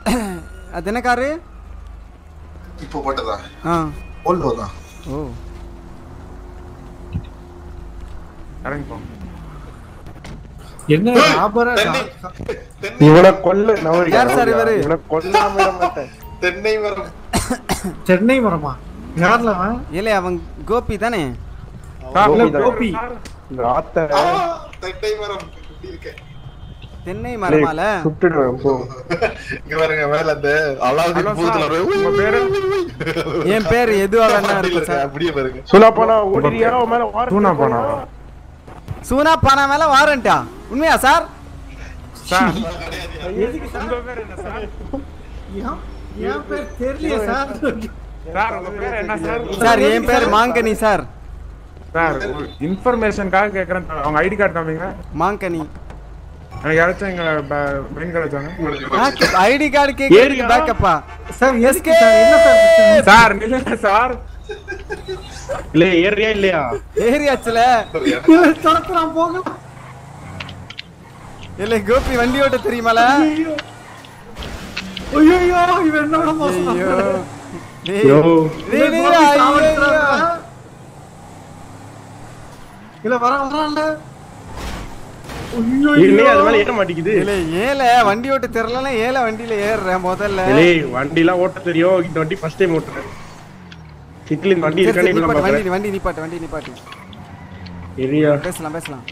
அது என்ன காரு இப்போ போட்டதா ஆ ஓல்டோ தான் ஓ இறங்கி போங்க என்ன ஆபரா இவனை கொல்ல நான் யார் சார் இவரு? இவனை கொல்லாம விட மாட்டேன் தென்னை மரம் சென்னை மரமா யார்ல அவன் இல்லை அவன் கோபி தானே சார் இல்ல, உங்க பேரு கோபி. சார்? இந்த ஆத்த ஆ, தென்னை மரம் இப்படி இருக்கேன் தென்னை மரமால சுட்டுடுவேன் போ இங்க பாருங்க மேல அந்த அலாவுதீன் ஹலோ பூத்துல சார், ஒரு உங்க பேரு என் பேர் எதுவாக வேணா இருக்கும் சார் அப்படியே பாருங்க சுனா போனா ஓடிறியா அவன் மேல வாரண்ட் தூணா போனா சூனா பானா மேல வாரண்டா உண்மையா சார் சார் உங்க பேர் என்ன சார் ஏன் என் பேர் தெரியல சார் சார் உங்க பேர் என்ன சார் சார் என் பேர் மாங்கனி சார் சார் இன்ஃபர்மேஷனுக்காக கேக்குறேன் அவங்க ஐடி கார்டு காமிங்க மாங்கனி எனக்கு யாராச்சும் எங்க மெயின் கார்டு வச்சாங்க ஐடி கார்டு கேட்கறதுக்கு பேக்கப்பா சார் எதுக்கு சார் என்ன சார் பிரச்சனை? சார் நில்லுங்க சார் இல்ல ஏறியா இல்லையா ஏரியாச்சுல துரத்துறான் போங்க இல்ல கோபி வண்டி ஓட்ட தெரியுமால ஐயோ இவன் என்னோட மோசம் ஐயோ டேய். யோ டேய், டேய், கோபி ஐயோ, சாவடிக்கிறான்டா. ஐயோ. இல்ல வர வரான்ல இல்லையே அது மேல ஏற மாட்டேங்குது இல்ல ஏல வண்டி ஓட்ட தெரியலன்னா ஏல வண்டியில ஏறுறேன் முதல்ல இல்லே வண்டி எல்லாம் ஓட்ட தெரியும் இந்த வண்டி ஃபர்ஸ்ட் டைம் ஓட்டுறேன் சிட்டில இந்த வண்டி சரி, சரி, இருக்கானே நிப்பாட்டு, பாக்குறேன் வண்டி வண்டி நிப்பாட்டு வண்டி நிப்பாட்டு ஏரியா பேசலாம் பேசலாம்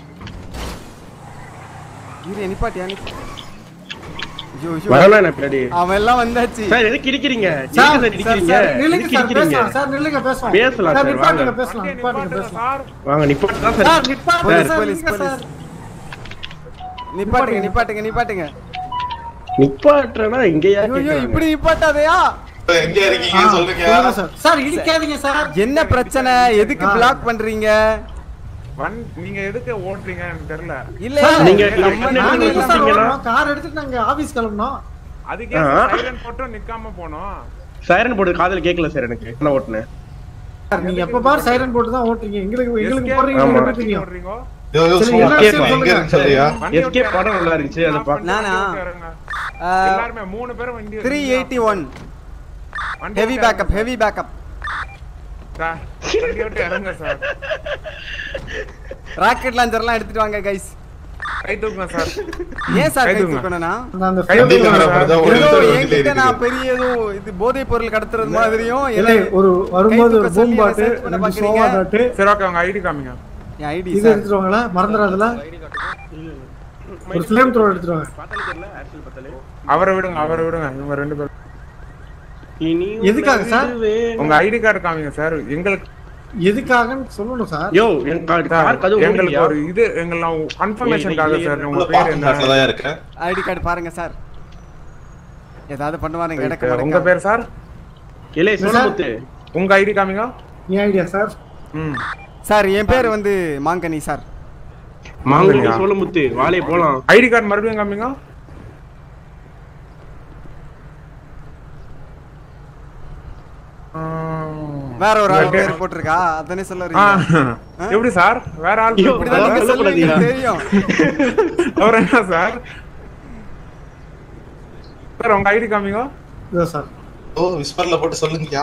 இரு நிப்பாட்டியா நிப்பாட்டு ஐயோ, ஐயோ. வரலாம் என்ன பின்னாடி அவன் எல்லாம் வந்தாச்சு சார் எதுக்கு இடிக்கிறீங்க சார் எதுக்கு சார், இடிக்கிறீங்க சார், நில்லுங்க எதுக்கு சார் இடிக்கிறீங்க பேசலாம் சார் நில்லுங்க பேசலாம் பேசலாம் சார் சார், நிப்பாட்டுங்க வாங்க. பேசலாம் நிப்பாட்டுங்க பேசலாம் சார் வாங்க நிப்பாட்டு தான் சார் சார் நிப்பாட்டுங்க போலீஸ், சார் போலீஸ், நில்லுங்க போலீஸ். சார் நிப்பாட்டுங்க நிப்பாட்டுங்க நிப்பாட்டுங்க நிப்பாட்டுறனா இங்கேயா ஐயோ, ஐயோ, கேக்குறாங்க. இப்படி நிப்பாட்டாதையா எங்க ஆ, இருக்கீங்க சொல்லுங்க சொல்லுங்க சார் சார் இடிக்காதீங்க சார் என்ன பிரச்சனை எதுக்கு ஆ. பிளாக் பண்றீங்க வண் நீங்க எதுக்கு ஓட்டுறீங்கன்னு எனக்கு தெரியல இல்ல சார், நீங்க நம்ம நீங்க நாங்க எங்க சார் நிப்பாட்டீங்களா? ஓடணும்? கார் எடுத்துட்டு நாங்க ஆபீஸ் கிளம்பணும் அதுக்கே ஆ. சைலண்ட் போட்டு நிக்காம போனோம் சைரன் போட்டு காதுல கேட்கல சார் எனக்கு என்ன ஓட்டுனேன் சார் நீங்க எப்ப பாரு சைரன் போட்டு தான் ஓட்டுறீங்க எங்களுக்கு எங்களுக்கு போடுறீங்க ஆமா. எங்களுக்கு தெரியும் ஓடுறீங்க யோ, யோ, சரி, சொல்லுங்க. என்ன விஷயம் எங்க சொல்லுங்க. இருக்கு சொல்றியா வண்டி எஸ்கே ஓட்டி படம் நல்லா இருந்துச்சு அதை நான் பார்க்க நானா? வண்டி ஓட்டி இறங்குங்க. எல்லாருமே மூணு பேரும் வண்டி த்ரீ எயிட்டி ஒன் வண்டி ஹெவி ஓட்டி பேக்கப் இறங்குங்க. ஹெவி பேக்கப் சார், வண்டி ஓட்டி இறங்குங்க சார் ராக்கெட் லாஞ்சர்லாம் எடுத்துட்டு வாங்க கைஸ் கை தூக்குங்க சார் ஏன் சார் கை கை தூக்குங்க. தூக்கணும்னா அந்த கை field தூக்குங்க ல சார். அப்படிதான் ஏதோ ஓடுது, வண்டியில என்கிட்ட நான் இருக்குது. பெரிய ஏதோ இது போதைப் பொருள் கடத்துறது மாதிரியும் இல்லை, என்ன- ஒரு வரும்போது கை ஒரு தூக்க சொல்லி பூம் பாட்டு என்ன search பண்ண ரெண்டு பாக்குறீங்க? சோவா பாட்டு சரி ஓகே உங்க ஐடி காமிங்க என் ஐடி இது சார் எடுத்துட்டு வாங்களா மறந்துடாதுல ஒரு ஃபிளேம் த்ரோ எடுத்துட்டு வாங்க பார்த்தாலே தெரியல ஆக்சுவல் பார்த்தாலே அவரை விடுங்க அவரை விடுங்க இவங்க ரெண்டு பேரும் இனி எதுக்காக சார்? உங்க ஐடி கார்டு காமிங்க சார் எங்களுக்கு எதுக்காகன்னு சொல்லணும் சார் யோ என் கார் சார், கார் கதவு எங்களுக்கு ஓடலையா? ஒரு இது எங்களை கன்ஃபர்மேஷனுக்காக இல்ல, சார் இல்ல, உங்க உள்ள பேர் parking என்ன lot ல தான் இருக்கேன் ஐடி கார்டு பாருங்க சார் ஏதாவது பண்ணுவாருங்க இருக்கு. இடக்க உங்க பேர் சார் இலே சோழமுத்து உங்க ஐடி காமிங்க நீ ஐடியா சார் ம் சார் என் பேர் வந்து மாங்கனி சார் மாங்கனி சோழமுத்து வாலே போலாம் ஐடி கார்டு மறுபடியும் காமிங்க ஆ. வேற ஒரு ஆள் உங்க பேர் போட்டிருக்கா அதானே சொல்ல ஆ. வரீங்க எப்படி சார் வேற ஆள் ஐயோ, இப்படிதான் நீங்க அதான் சொல்லுவீங்க சொல்லக்கூடாதுயா. தெரியும் அவர் என்ன சார் சார் உங்க ஐடி காமிங்க இதோ சார் ஓ விஸ்பர்ல போட்டு சொல்லுங்கயா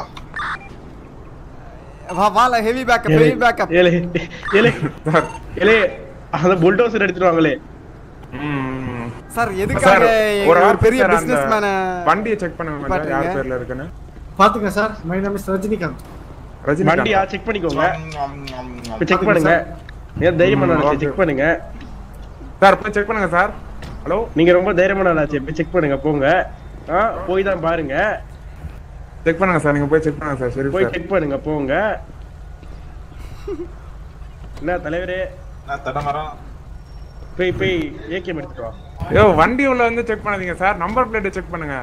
வா வால ஹெவி பேக்கப் ஹெவி பேக்கப் ஏலே ஏலே சார் ஏலே அந்த புல்டோசர் எடுத்துட்டு வாங்களே ம். சார் சார் எதுக்காக ஒரு ஒரு ஆள் பெரிய சார் அந்த பிசினஸ் மேன வண்டியை செக் பண்ணுங்க கொஞ்சம், பாத்துங்க. யார் பேர்ல இருக்குன்னு பாத்துங்க sir my name is Rajinikanth Rajini வண்டியா செக் பண்ணிக்கோங்க இப்ப செக் பாத்துங்க பண்ணுங்க ஏன் தைரியமான ம், ஆளாச்சு okay. செக் பண்ணுங்க சார் போய் செக் பண்ணுங்க சார் ஹலோ நீங்க ரொம்ப தைரியமான ஆளாச்சு போய் செக் பண்ணுங்க போங்க ஆ போய் தான் பாருங்க செக் பண்ணுங்க சார் நீங்க போய் செக் பண்ணுங்க சார் சரி போய் சார் செக் பண்ணுங்க போங்க என்ன தலைவரே நான் தடமரம் போய் போய் ஏகேம் எடுத்துட்டு வா ஐயோ வண்டி உள்ள வந்து செக் பண்ணாதீங்க சார் நம்பர் பிளேட் செக் பண்ணுங்க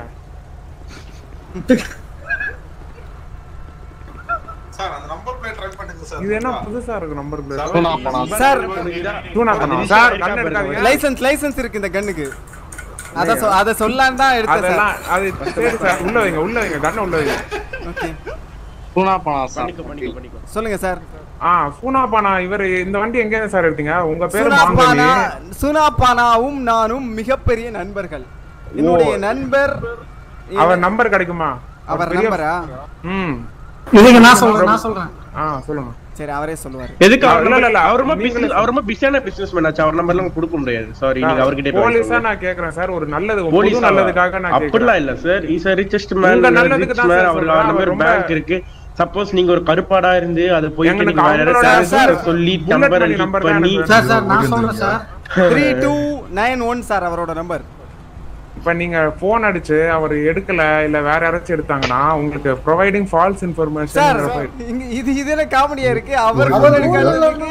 சார் அந்த நம்பர் பிளேட் ட்ரை பண்ணுங்க சார் இது என்ன புதுசா இருக்கு நம்பர் பிளேட் சரவணா போனா சார் டூனா பண்ணோம் சார் கண்ணு எடுக்காதீங்க லைசென்ஸ் லைசென்ஸ் இருக்கு இந்த கண்ணுக்கு அத சொ- அத சொல்லான்னு தான் எடுத்தேன் சார் அதெல்லாம் அது சரி சார் உள்ள வைங்க உள்ள வைங்க கண்ணை உள்ள வைங்க ஓகே பண்ணிக்கோ பண்ணிக்கோ பண்ணிக்கோ சொல்லுங்க சார் ஆ சூனாபானா இவர் இந்த வண்டி எங்க சார் எடுத்தீங்க உங்க பேரு சுனாபானா மாங்கனி சுனாபானாவும் நானும் மிகப்பெரிய நண்பர்கள் என்னுடைய நண்பர் அவர் நம்பர் கிடைக்குமா அவர் பெரிய- நம்பரா ம் இதுங்க நான் சொல்றேன் நான் சொல்றேன் ஆ சொல்லுங்க சரி அவரே சொல்லுவாரு எதுக்கு அவர் இல்ல, இல்ல, இல்ல. அவர் ரொம்ப நீங்களே பிசினஸ் அவர் ரொம்ப பிஸியான பிசினஸ் மேன் ஆச்சு அவர் நம்பர்லாம் கொடுக்க முடியாது சாரி நீங்க அவர்கிட்ட போலீஸா நான் கேக்குறேன் சார் ஒரு நல்லது பொது போலீஸ் நல்லதுக்காக நான் கேக்குறேன் அப்படிலாம் இல்ல sir is a richest man உங்க நல்லதுக்கு ரிச் தான் மேன் சார் அவர் சொல்றேன். அந்த மாதிரி அவர் ரொம்ப- பேங்க் இருக்கு சப்போஸ் நீங்க ஒரு கருப்பாடா இருந்து அதை போயிட்டு எங்களுக்கு நீங்க வேற அவங்களோட யாராவது சார், service சொல்லி bullet நம்பர் money number தான் பண்ணி எனக்கு சார் சார் நான் சொல்றேன் sir three two nine one sir அவரோட நம்பர் இப்ப நீங்க போன் அடிச்சு அவர் எடுக்கல இல்ல வேற யாராச்சும் எடுத்தாங்கன்னா உங்களுக்கு ப்ரொவைடிங் ஃபால்ஸ் சார் இன்ஃபர்மேஷன் இங்க இது இது என்ன காமெடியா இருக்கு அவர் phone எடுக்காததுக்கு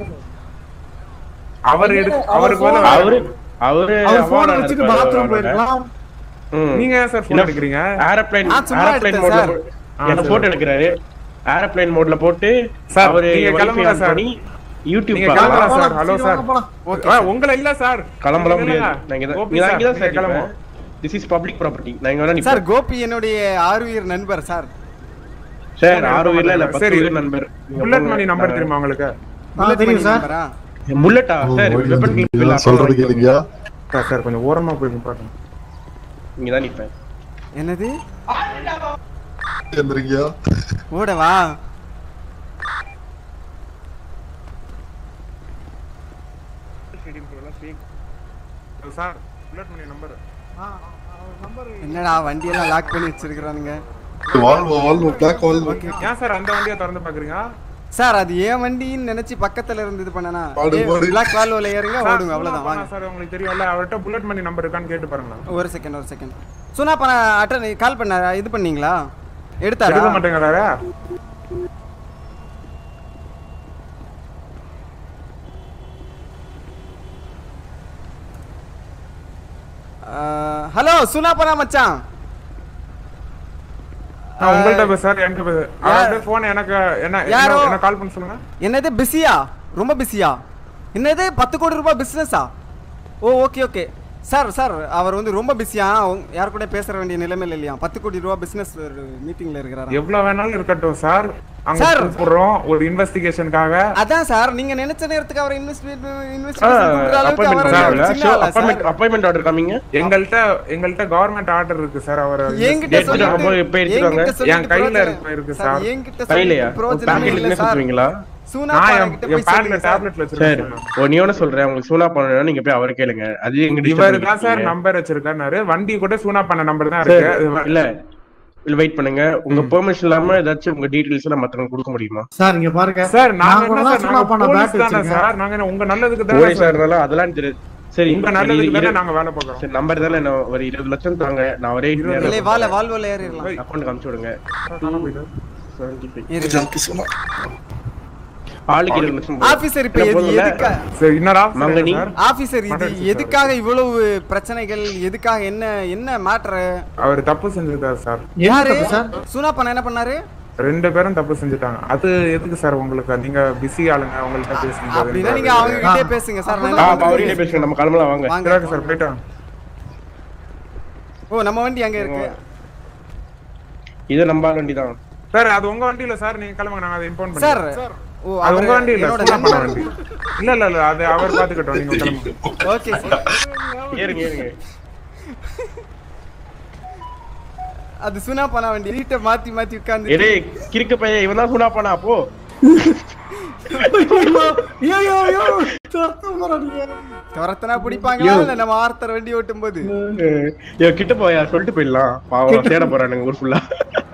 அவர் எடு அவருக்கு வந்து அவரு அவரு அவர் போன் award வச்சுட்டு எடுப்பாரு பாத்ரூம் அவரோட. போயிருக்கலாம் ம். நீங்க ஏன் சார் போன் எடுக்கிறீங்க ஏரோப்ளேன் நான் சும்மா ஏரோப்ளேன் எடுத்தேன் மோட்ல சார். என்ன சரி. போட்டோ எடுக்கிறாரு ஏரோப்ளேன் மோட்ல போட்டு சார், அவரு நீங்க wifi கிளம்புங்க on சார். பண்ணி யூடியூப் நீங்க பார்க்கலாம். கிளம்பலாம் சார் போலாம், ஹலோ சரி, சார் வாங்க போலாம். ஆ, உங்களை இல்ல சார் கிளம்பலாம் நீங்க முடியாது இல்லைங்க. நான் இங்க தான் கோபி இங்க தான் சார், இங்க தான் நீங்க சார் கிளம்புங்க. திஸ் இஸ் பப்ளிக் ப்ராப்பர்ட்டி நான் இங்க வேணா சார் நிப்பேன் கோபி என்னுடைய ஆறுயிர் நண்பர் சார் சார் ஆறு உயிர்ல இல்ல பத்து சரி. உயிர் நண்பர் புல்லட் மணி நம்பர் தெரியுமா உங்களுக்கு ஆ, தெரியும் சார் நம்பரா புல்லட்டா சார் வெப்பன் கிளிப் சொல்றது கேளுங்க சார் சார் கொஞ்சம் ஓரமா போய் பாருங்க இங்க தான் நிப்பேன் என்னது எந்திரிங்க ஓடவா சார் புல்லட் மணி நம்பர் என்னடா வண்டியெல்லாம் லாக் பண்ணி வச்சிருக்கிறானுங்க வாழ்வோ வாழ்வோ பிளாக் வாழ்வோ ஏன் சார் அந்த வண்டியை திறந்து பாக்குறீங்க சார் அது ஏன் வண்டின்னு நினைச்சு பக்கத்துல இருந்து இது பண்ணனா பாடு, பாடு. பிளாக் வால்வோல ஏறுங்க ஓடுங்க அவ்வளவுதான் வாங்க சார் உங்களுக்கு தெரியும்ல அவர்கிட்ட புல்லட் மணி நம்பர் இருக்கான்னு கேட்டு பாருங்க ஒரு செகண்ட் ஒரு செகண்ட் சுனா பண்ண அட்டன் கால் பண்ண இது பண்ணீங்களா எடுத்தாரா எடுக்க மாட்டேங்கிறாரு ஹலோ சுனா பண்ணா மச்சான் நான் உங்கள்ட்ட பேச சார் என்கிட்ட பேச அவர்கிட்ட போன் எனக்கு என்ன யாரோ- என்ன கால் பண்ண சொல்லுங்க என்னது பிஸியா ரொம்ப பிஸியா என்னது பத்து கோடி ரூபாய் பிஸ்னஸா oh okay okay sir sir அவர் வந்து ரொம்ப பிஸியா யார் கூட பேச வேண்டிய நிலைமையில இல்லையா பத்து கோடி ரூபாய் பிசினஸ் மீட்டிங்ல இருக்கிறாரா எவ்வளவு வேணாலும் இருக்கட்டும் சார் அங்க சார். கூப்பிடுறோம் ஒரு இன்வெஸ்டிகேஷனுக்காக அதான் சார் நீங்க நினைச்ச நேரத்துக்கு அவர் இன்வெஸ்ட் இன்வெஸ்ட் அப்பாயின்மெண்ட் ஆர்டர் காமிங்க எங்கள்கிட்ட எங்கள்கிட்ட கவர்மெண்ட் ஆர்டர் இருக்கு சார் அவர் என்கிட்ட Date சொல்லிட்டு- நம்ம இப்ப எடுத்துக்கோங்க. என்கிட்ட சொல்லிட்டு என் கையில பிரோஜனம்- இருக்கு- இருக்கு சார், சார். என்கிட்ட கையிலையா சொல்லிட்டு பிரோஜனமே பேக்கெட்ல இல்ல இருந்து சார். சுத்துவீங்களா சூனா நான் பாலா என் கிட்ட போய் என் பேட்ல சொல்லுங்க சார். டேப்லெட்ல சரி வச்சிருக்கேன் ஒரு நீ சொல்றேன் உங்களுக்கு சூனா பண்ணணும் நீங்க போய் அவரை கேளுங்க அது எங்க இவர் disturb தான் சார் பண்ணிருக்கீங்க. நம்பர் வச்சிருக்காரு வண்டி கூட சூனா பண்ண நம்பர் தான் சரி, இருக்கு இது- இல்ல இல்ல வெயிட் பண்ணுங்க உங்க பெர்மிஷன் இல்லாம ஏதாச்சும் உங்க டீடைல்ஸ் எல்லாம் மத்தவங்க கொடுக்க முடியுமா சார் இங்க பாருங்க சார் நாங்க நான் கூட என்ன தான் சார் சும்மா நாங்க பண்ண போலீஸ் பேட் தானே வச்சிருக்கேன் சார் நாங்க என்ன உங்க நல்லதுக்கு தானே போலீஸா சார் இருந்தாலும் அதெல்லாம் தெரியாது சரி உங்க இரு- நல்லதுக்கு இரு- தானே நாங்க வேலை பார்க்கறோம் சரி நம்பர் தானே நான் ஒரு இருபது லட்சம் தாங்க நான் ஒரே இல்லை வால வால்வோல ஏறிடலாம் அக்கௌண்ட் காமிச்சு விடுங்க ஏறு. ஆளுக்கு இருபது லட்சம் போதும். ஆபீசர் இப்ப என்ன எது போதும்ல? எதுக்கா சரி என்னடா மங்கனி. சார் ஆபீசர் இது மாட்டேன் சார். எதுக்காக இவ்வளவு பிரச்சனைகள் எதுக்காக என்ன என்ன மேட்ரு அவர் தப்பு செஞ்சிருக்காரு சார் யாரு தப்பு சார்? சூனா பண்ண என்ன பண்ணாரு ரெண்டு பேரும் தப்பு செஞ்சுட்டாங்க அது எதுக்கு சார் உங்களுக்கு நீங்க பிஸி ஆளுங்க அவங்கள்ட்ட அப்படின்னா நீங்க பேசுங்க அவங்க கிட்டே பேசுங்க சார் நான் ஆ, என்ன அப்ப அவர்கிட்ட பண்றது? பேசுங்க நம்ம கிளம்பலாம் வாங்க வாங்க சரி சார் போயிட்டாங்க ஓ நம்ம வண்டி அங்க இருக்கு இது நம்ம வண்டி தான் சார் அது உங்க வண்டி இல்ல சார் நீங்க கிளம்புங்க நாங்க அதை இன்ஃபார்ம் சார் பண்ணுறோம் ஓ அது அவரு உங்க வண்டி இல்ல என்னோட சூனா பண்ண நண்பர். வண்டி இல்ல இல்ல இல்ல அது அவர் பாத்துக்கிட்டோம் நீங்க கிளம்புங்க ஓகே சார் ஏறுங்க ஏறுங்க அது சுனா பண்ண வண்டி வீட்டை மாத்தி மாத்தி உட்கார்ந்து எடே கிறுக்கு பையன் இவன் தான் சூனா பண்ணா அப்போ ஐயோ ஐயோ ஐயோ துரத்து போறானுங்க. துரத்தனா பிடிப்பாங்களா இல்ல நம்ம ஆர்த்தர் வண்டி ஓட்டும் போது ஐயோ கிட்ட போயா சொல்லிட்டு போயிடலாம் பாவம் தேட போறானுங்க ஊர் ஃபுல்லா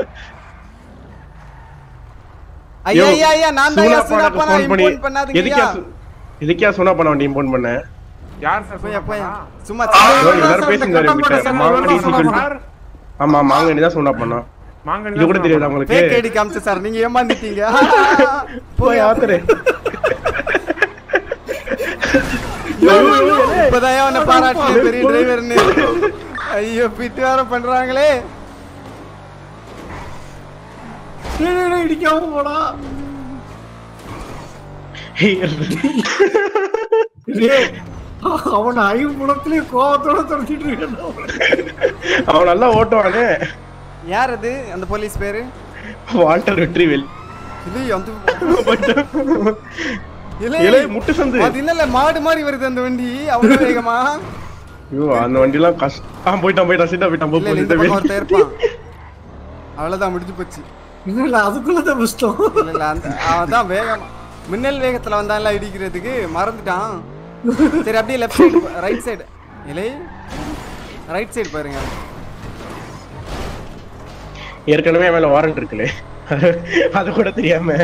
ஐயா ஐயா ஐயா நான் தான் சூனா சுனா பண்ணாக்கு பண்ண phone பண்ணி இம்போன் பண்ணாதீங்க எதுக்கே சு- எதுக்கே சூனா பண்ண வண்டி இம்போன் பண்ண யார் சார் போய் சூனா போய் பண்ணா? சும்மா ஐயோ, எல்லாரும் பேசுங்க இவர்கிட்ட. சார், மாங்கனி சார், சொல்லிட்டு- சார் ஆமா மாங்கனி தான் சூனா பண்ணா மாங்கனி இது கூட தான் தெரியாது சூனா உங்களுக்கு ஃபேக் ஐடி காமிச்சு சார் நீங்க ஏமாந்துட்டீங்க போய் ஆத்துறே இப்பதான் அவனை பாராட்டு பெரிய டிரைவர்னு ஐயோ பிட்டு வேற பண்றாங்களே டேய், டேய், டேய், இடிக்காம போடா டேய், அவன் ஐம்புலத்திலேயே கோவத்தோட துரத்திட்டு இருக்கான் அவன் நல்லா ஓட்டுவானே யார் அது அந்த போலீஸ் பேரு வால்டர் வெற்றிவேல் இல்லையே அந்த இல்ல இலை முட்டு சந்து அது இல்ல மாடு மாதிரி வருது அந்த வண்டி அவ்வளவு வேகமா ஐயோ அந்த வண்டிலாம் கஷ்டம் போயிட்டான் போயிட்டான் சீட்டா போயிட்டான் போ, இல்ல போ, இல்ல, இந்த சீட்டா பக்கம் போயிட்டான். ஒருத்தன் இருப்பான் அவ்வளவுதான் முடிஞ்சு போச்சு இன்னும் இல்ல அதுக்குள்ளதான் புஷ்டம் இல்ல இல்ல அந்த அவன் தான் வேகம் மின்னல் வேகத்துல வந்தான்ல இடிக்கிறதுக்கு மறந்துட்டான் சரி அப்படியே லெஃப்ட் சைடு ரைட் சைடு இல்லை ரைட் சைடு பாருங்க ஏற்கனவே என் மேல வாரண்ட் இருக்குல்ல அது கூட தெரியாம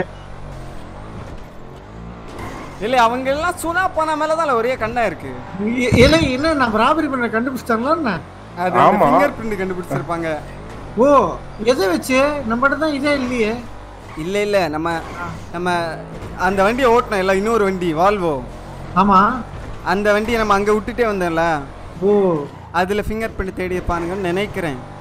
இல்ல அவங்க எல்லாம் சுனா போன மேலதான் ஒரே கண்ணா இருக்கு இல்லை என்ன நம்ம ராபரி பண்ண கண்டுபிடிச்சிட்டாங்களா என்ன அது ஆமா. ஃபிங்கர் பிரிண்ட் கண்டுபிடிச்சிருப்பாங்க ஓ எதை வச்சு நம்மகிட்ட தான் இதே இல்லையே இல்ல இல்ல நம்ம நம்ம அந்த வண்டியை ஓட்டணும் இல்ல இன்னொரு வண்டி வால்வோ ஆமா அந்த வண்டியை நம்ம அங்க விட்டுட்டே வந்தோம்ல ஓ அதுல ஃபிங்கர் பிரிண்ட் தேடி இருப்பானுங்கன்னு நினைக்கிறேன்